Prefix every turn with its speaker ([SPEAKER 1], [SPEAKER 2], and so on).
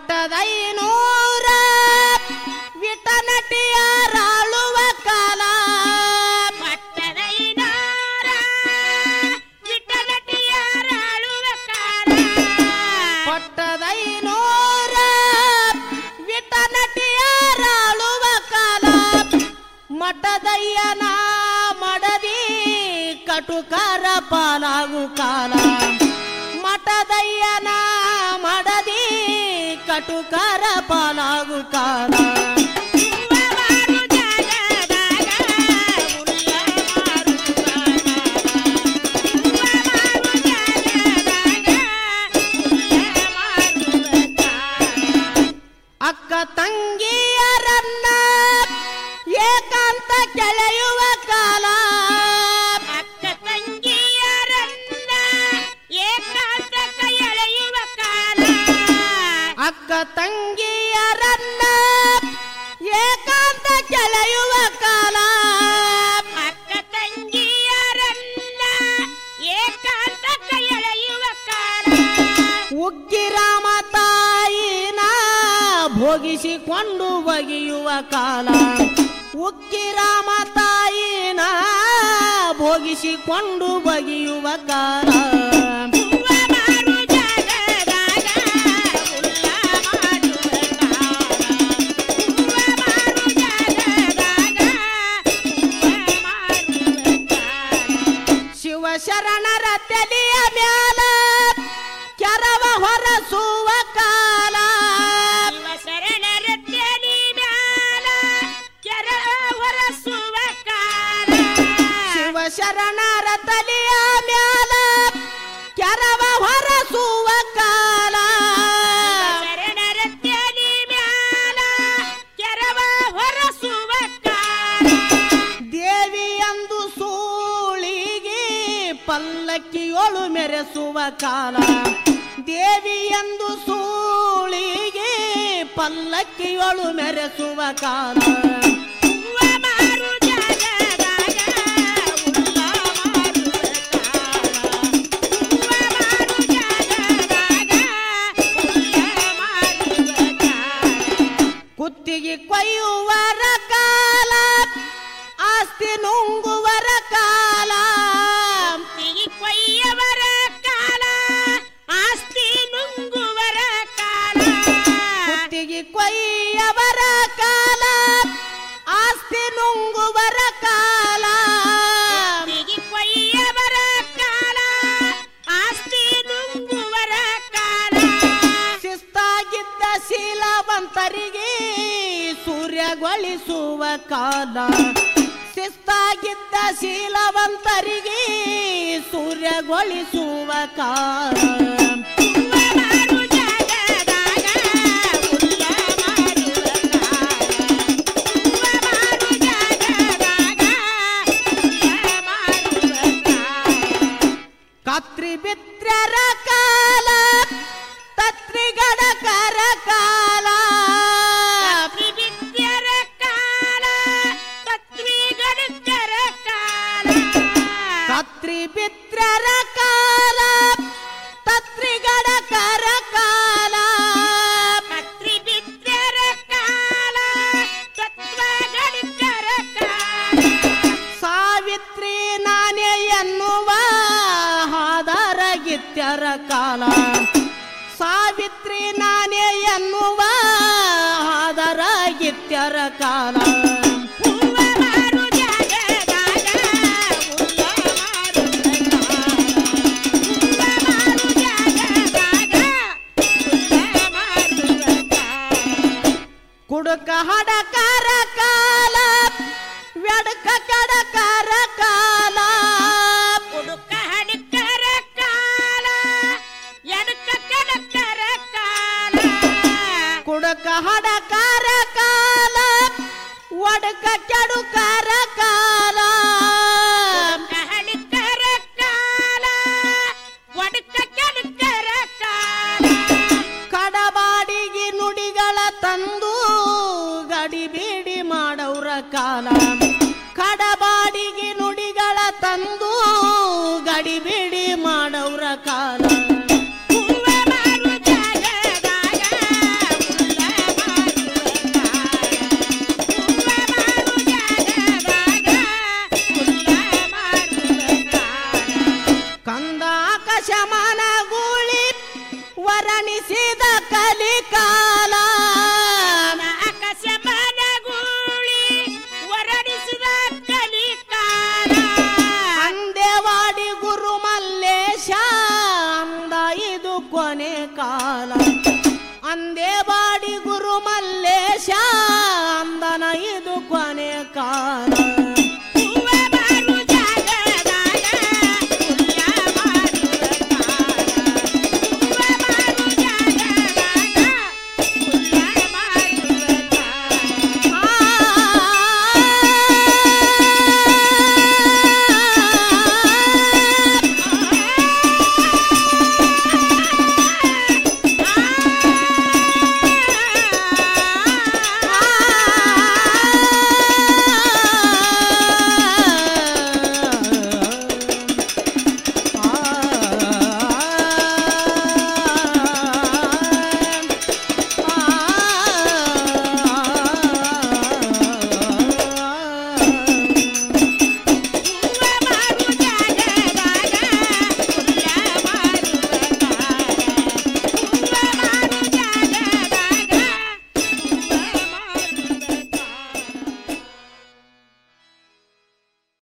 [SPEAKER 1] ಪಟ್ಟದೈನೂರ ವಿಟನಟಿಯರಾಳುವ ಕಾಲ
[SPEAKER 2] ಪಟ್ಟದೈನಾರ ವಿಠಲಟಿಯರಾಳುವ ಕಾಲ
[SPEAKER 1] ಪಟ್ಟದೈನೂರ ವಿಟನಟಿಯರಾಳುವ ಕಾಲ ಮಠದಯ್ಯನ ಮಡದಿ ಕಟುಕರ ಪಾಲಾಗು ಕಾಲ ಮಠದಯ್ಯನ ಮಡದಿ ಕಟುಕರ ಪಾಲಾಗು ಕಾಲ
[SPEAKER 2] ಹೂವವಾರು ಜಾಗದಾಗ ಹುಲ್ಲ ಮಾರುತ್ತಾನ. ಹೂವವಾರು ಜಾಗದಾಗ ಹುಲ್ಲ ಮಾರುತ್ತಾನ.
[SPEAKER 1] ಅಕ್ಕ ತಂಗಿಯರನ್ನ ಏಕಾಂತ ಕೆಳೆಯುವ ಕಾಲ
[SPEAKER 2] ಅಕ್ಕ ತಂಗಿಯರನ್ನ ಏಕಾಂತಕ ಎಳೆಯುವ ಕಾಲ
[SPEAKER 1] ಅಕ್ಕ ತಂಗಿಯರನ್ನ ಏಕಾಂತ ಕೆಳೆಯುವ ಕಾಲ
[SPEAKER 2] ಅಕ್ಕ ತಂಗಿಯರನ್ನ ಏಕಾಂತಕ ಎಳೆಯುವ ಕಾಲ
[SPEAKER 1] ಉಗ್ಗಿರಾಮ ತಾಯಿನ ಭೋಗಿಸಿಕೊಂಡು ಒಗೆಯುವ ಕಾಲ ಉಕ್ಕಿರಾಮ ತಾಯಿನ ಭೋಗಿಸಿಕೊಂಡು ಬಗೆಯುವ ಕಾಲ
[SPEAKER 2] ಹೂವ ಮಾರು ಜಾಗದಾಗ ಹುಲ್ಲ ಮಾಡುವ ಕಾಲ. ಹೂವ ಮಾರು ಜಾಗದಾಗ ಹೂವ ಮಾರುವ ಕಾಲ.
[SPEAKER 1] ಶಿವಶರಣರ ತಲೆಯ ಮ್ಯಾಲ ಕೆರವ ಹೊರಸುವ ಕಾಲ
[SPEAKER 2] ಶಿವ ಶರಣರ ತಲೆ ಮ್ಯಾಲ ಕೆರ ಹೊರಸುವ ಕಾಲ
[SPEAKER 1] ಶಿವಶರಣರ ತಲೆಯ ಮ್ಯಾಲ ಕೆರವ ಹೊರಸುವ ಕಾಲ
[SPEAKER 2] ಶರಣರ ತಲೆ ಮ್ಯಾಲ ಕೆರವ ಹೊರಸುವ ಕಾಲ
[SPEAKER 1] ದೇವಿಯಂದು ಸೂಳಿಗೆ ಪಲ್ಲಕ್ಕಿಯೊಳು ಮೆರೆಸುವ ಕಾಲ ದೇವಿಯಂದು ಸೂಳಿಗೆ ಪಲ್ಲಕ್ಕಿಯೊಳು ಮೆರೆಸುವ ಕಾಲ
[SPEAKER 2] ಹೂವ ಮಾರು ಜಾಗದಾಗ ಹುಲ್ಲ ಮಾರುವ ಕಾಲ. ಹೂವ ಮಾರು ಜಾಗದಾಗ ಹುಲ್ಲ ಮಾರುವ ಕಾಲ.
[SPEAKER 1] ಕುತ್ತಿಗೆ ಕೊಯ್ಯುವರ ಕಾಲ ಆಸ್ತಿ ನುಂಗುವರ ಕಾಲ
[SPEAKER 2] ಸಿಗಿ ಕೊಯ್ಯವರ ಕಾಲ ಆಸ್ತಿ ನುಂಗುವರ ಕಾಲ
[SPEAKER 1] ಕುತ್ತಿಗೆ ಕೊಯ್ಯವರ ಕಾಲ ಆಸ್ತಿ ನುಂಗುವರ ಕಾಲ
[SPEAKER 2] ಸಿಗಿ ಕೊಯ್ಯವರ ಕಾಲ ಆಸ್ತಿ ನುಂಗುವರ ಕಾಲ
[SPEAKER 1] ಶಿಸ್ತಾಗಿದ್ದ ಶೀಲವಂತರಿಗೆ ಸೂರ್ಯಗೊಳಿಸುವ ಕಾಲ ಶಿಸ್ತಾಗಿದ್ದ ಶೀಲವಂತರಿಗೆ ಸೂರ್ಯಗೊಳಿಸುವ ಕಾಲ
[SPEAKER 2] ಹೂವ ಮಾರು ಜಾಗದಾಗ ಹುಲ್ಲ ಮಾರುವ ಕಾಲ. ಹೂವ ಮಾರು ಜಾಗದಾಗ ಹುಲ್ಲ ಮಾರುವ ಕಾಲ.
[SPEAKER 1] ಕತ್ರಿ ಬಿತ್ರರ ಕಾಲ ತತ್ರಿಗಡಕರ ಕಾಲ
[SPEAKER 2] ವಿದ್ಯರ ಕಾಲ ತತ್ವಿಗಡುಕರ ಕಾಲ
[SPEAKER 1] ಕತ್ರಿ ಬಿತ್ರರ ಕಾಲ ತತ್ರಿಗಡಕರ ಕಾಲ
[SPEAKER 2] ಕತ್ರಿ ಬಿದ್ಯರ ಕಾಲ ತತ್ವಗಡುಕರ ಕಾಲ
[SPEAKER 1] ಸಾವಿತ್ರಿ ನಾನೇ ಎನ್ನುವ ಹಾದರಗಿತ್ಯರ ಕಾಲ ಸಾವಿತ್ರಿ ನಾನೇ ಎನ್ನುವ ಹಾದರಗಿತ್ಯರ ಕಾಲ
[SPEAKER 2] ಹೂವ ಮಾರು ಜಾಗದಾಗ ಹುಲ್ಲ ಮಾರುವ ಕಾಲ. ಹೂವ ಮಾರು ಜಾಗದಾಗ ಹುಲ್ಲ ಮಾರುವ ಕಾಲ.
[SPEAKER 1] ಕುಡುಕ ಹಡಕರ ಕಾಲ ವ್ಯಡಕ ಕಡಕರ ಕಾಲ
[SPEAKER 2] ಉಡುಕ ಹಡುಕರ ಕಾಲ ಎಡುಕ ಕಡಕರ ಕಾಲ
[SPEAKER 1] ಕುಡುಕ ಹಡಕರ ಕಾಲ ಒಡಕ ಕೆಡುಕರ ಕಾಲ
[SPEAKER 2] ಉಡುಕ ಹಡುಕರ ಕಾಲ ಒಡುಕ ಕಡುಕರ ಕಾಲ
[SPEAKER 1] ಕಡಬಾಡಿಗೆ ನುಡಿಗಳ ತಂದು ಗಡಿಬಿಡಿ ಮಾಡವ್ರ ಕಾಲ ಕಡಬಾಡಿಗೆ ನುಡಿಗಳ ತಂದು ಗಡಿಬಿಡಿ ಮಾಡವ್ರ ಕಾಲ
[SPEAKER 2] ಹೂವ ಮಾರು ಜಾಗದಾಗ
[SPEAKER 1] ಮಲ್ಲ